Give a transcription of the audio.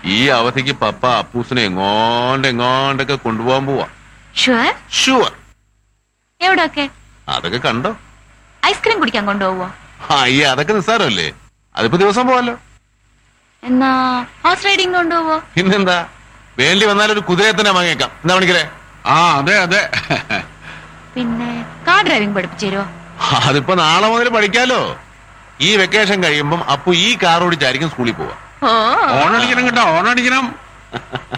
ഈ അവധിക്ക് പപ്പ അപ്പൂസിനെ എങ്ങോണ്ട് എങ്ങോണ്ടൊക്കെ കൊണ്ടുപോകാൻ പോവാ ഷുവർ ഷുവർ എവിടെയൊക്കെ അതൊക്കെ കണ്ടോ ഐസ്ക്രീം കുടിക്കാൻ കൊണ്ടുപോവോ ആ ഈ അതൊക്കെ നിസ്സാരമല്ലേ അതിപ്പോ ദിവസം പോവാലോ എന്നാ ഹോഴ്സ് റൈഡിംഗ് കൊണ്ടുപോവോ പിന്നെന്താ വേണ്ടി വന്നാൽ ഒരു കുതിരയെ തന്നെ വാങ്ങിയേക്കാം എന്താ മണിക്കരെ ആ അതെ അതെ പിന്നെ കാർ ഡ്രൈവിംഗ് പഠിപ്പിച്ചു തരുമോ അതിപ്പോ നാളെ മുതൽ പഠിക്കാലോ ഈ വെക്കേഷൻ കഴിയുമ്പം അപ്പു ഈ കാർ ഓടിച്ചായിരിക്കും സ്കൂളിൽ പോവാ ഓ ഓണടിക്കണം കേട്ടോ ഓണടിക്കണം